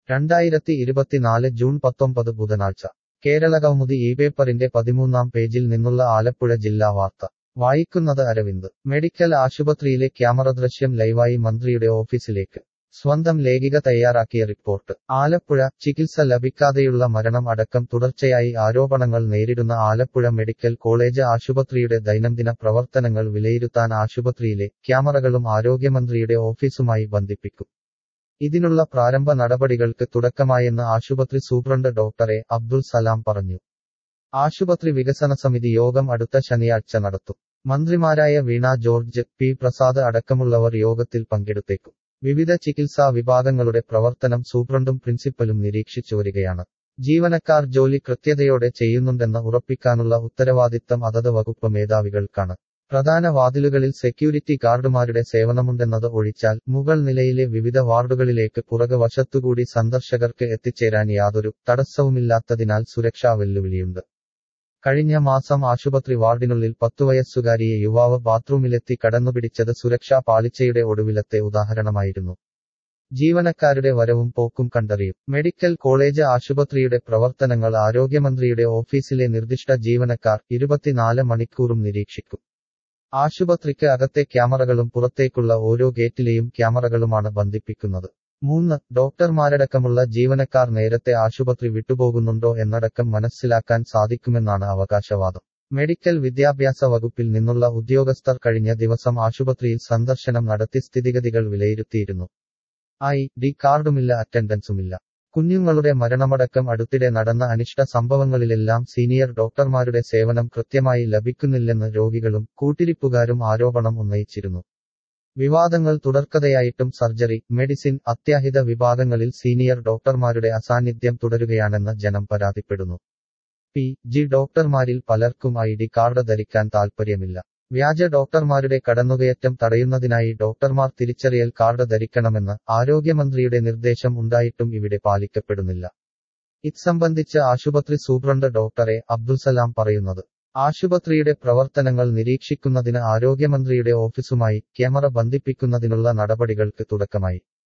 രണ്ടായിരത്തി ഇരുപത്തിനാല് ജൂൺ പത്തൊമ്പത് ബുധനാഴ്ച കേരളകൗമുദി ഈ പേപ്പറിന്റെ പതിമൂന്നാം പേജിൽ നിന്നുള്ള ആലപ്പുഴ ജില്ലാ വാർത്ത വായിക്കുന്നത് അരവിന്ദ് മെഡിക്കൽ ആശുപത്രിയിലെ ക്യാമറ ദൃശ്യം ലൈവായി മന്ത്രിയുടെ ഓഫീസിലേക്ക് സ്വന്തം ലേഖിക തയ്യാറാക്കിയ റിപ്പോർട്ട് ആലപ്പുഴ ചികിത്സ ലഭിക്കാതെയുള്ള മരണം അടക്കം തുടർച്ചയായി ആരോപണങ്ങൾ നേരിടുന്ന ആലപ്പുഴ മെഡിക്കൽ കോളേജ് ആശുപത്രിയുടെ ദൈനംദിന പ്രവർത്തനങ്ങൾ വിലയിരുത്താൻ ആശുപത്രിയിലെ ക്യാമറകളും ആരോഗ്യമന്ത്രിയുടെ ഓഫീസുമായി ബന്ധിപ്പിക്കും ഇതിനുള്ള പ്രാരംഭ നടപടികൾക്ക് തുടക്കമായെന്ന് ആശുപത്രി superintendent doctor A Abdul Salam പറഞ്ഞു ആശുപത്രി വികസന സമിതി യോഗം അടുത്ത ശനിയാഴ്ച നടത്തും മന്ത്രിമാരായ വീണ ജോർജ് പി പ്രസാദ് അടക്കമുള്ളവർ യോഗത്തിൽ പങ്കെടുത്തേക്കും വിവിധ ചികിത്സാ വിഭാഗങ്ങളുടെ പ്രവർത്തനം സൂപ്രണ്ടും പ്രിൻസിപ്പലും നിരീക്ഷിച്ചു വരികയാണ് ജീവനക്കാർ ജോലി കൃത്യതയോടെ ചെയ്യുന്നുണ്ടെന്ന് ഉറപ്പിക്കാനുള്ള ഉത്തരവാദിത്തം അതത് വകുപ്പ് മേധാവികൾക്കാണ് പ്രധാന വാതിലുകളിൽ സെക്യൂരിറ്റി ഗാർഡുമാരുടെ സേവനമുണ്ടെന്നത് ഒഴിച്ചാൽ മുകൾ നിലയിലെ വിവിധ വാർഡുകളിലേക്ക് പുറകുവശത്തുകൂടി സന്ദർശകർക്ക് എത്തിച്ചേരാൻ യാതൊരു തടസ്സവുമില്ലാത്തതിനാൽ സുരക്ഷാ വെല്ലുവിളിയുണ്ട് കഴിഞ്ഞ മാസം ആശുപത്രി വാർഡിനുള്ളിൽ പത്തുവയസ്സുകാരിയെ യുവാവ് ബാത്റൂമിലെത്തി കടന്നുപിടിച്ചത് സുരക്ഷാ പാളിച്ചയുടെ ഒടുവിലത്തെ ഉദാഹരണമായിരുന്നു ജീവനക്കാരുടെ വരവും പോക്കും കണ്ടറിയും മെഡിക്കൽ കോളേജ് ആശുപത്രിയുടെ പ്രവർത്തനങ്ങൾ ആരോഗ്യമന്ത്രിയുടെ ഓഫീസിലെ നിർദ്ദിഷ്ട ജീവനക്കാർ ഇരുപത്തിനാല് മണിക്കൂറും നിരീക്ഷിക്കും ആശുപത്രിക്ക് അകത്തെ ക്യാമറകളും പുറത്തേക്കുള്ള ഓരോ ഗേറ്റിലെയും ക്യാമറകളുമാണ് ബന്ധിപ്പിക്കുന്നത് മൂന്ന് ഡോക്ടർമാരടക്കമുള്ള ജീവനക്കാർ നേരത്തെ ആശുപത്രി വിട്ടുപോകുന്നുണ്ടോ എന്നടക്കം മനസ്സിലാക്കാൻ സാധിക്കുമെന്നാണ് അവകാശവാദം മെഡിക്കൽ വിദ്യാഭ്യാസ വകുപ്പിൽ നിന്നുള്ള ഉദ്യോഗസ്ഥർ കഴിഞ്ഞ ദിവസം ആശുപത്രിയിൽ സന്ദർശനം നടത്തി സ്ഥിതിഗതികൾ വിലയിരുത്തിയിരുന്നു ഐ ഡി കാർഡുമില്ല അറ്റൻഡൻസുമില്ല കുഞ്ഞുങ്ങളുടെ മരണമടക്കം അടുത്തിടെ നടന്ന അനിഷ്ട സംഭവങ്ങളിലെല്ലാം സീനിയർ ഡോക്ടർമാരുടെ സേവനം കൃത്യമായി ലഭിക്കുന്നില്ലെന്ന് രോഗികളും കൂട്ടിരിപ്പുകാരും ആരോപണം ഉന്നയിച്ചിരുന്നു വിവാദങ്ങൾ തുടർക്കഥയായിട്ടും സർജറി മെഡിസിൻ അത്യാഹിത വിഭാഗങ്ങളിൽ സീനിയർ ഡോക്ടർമാരുടെ അസാന്നിധ്യം തുടരുകയാണെന്ന് ജനം പരാതിപ്പെടുന്നു പി ജി ഡോക്ടർമാരിൽ പലർക്കും ഐ ഡി കാർഡ് ധരിക്കാൻ താൽപ്പര്യമില്ല വ്യാജ ഡോക്ടർമാരുടെ കടന്നുകയറ്റം തടയുന്നതിനായി ഡോക്ടർമാർ തിരിച്ചറിയൽ കാർഡ് ധരിക്കണമെന്ന് ആരോഗ്യമന്ത്രിയുടെ നിർദ്ദേശം ഉണ്ടായിട്ടും ഇവിടെ പാലിക്കപ്പെടുന്നില്ല ഇത് സംബന്ധിച്ച് ആശുപത്രി സൂപ്രണ്ട് ഡോക്ടറെ അബ്ദുൽസലാം പറയുന്നത് ആശുപത്രിയുടെ പ്രവർത്തനങ്ങൾ നിരീക്ഷിക്കുന്നതിന് ആരോഗ്യമന്ത്രിയുടെ ഓഫീസുമായി ക്യാമറ ബന്ധിപ്പിക്കുന്നതിനുള്ള നടപടികൾക്ക് തുടക്കമായി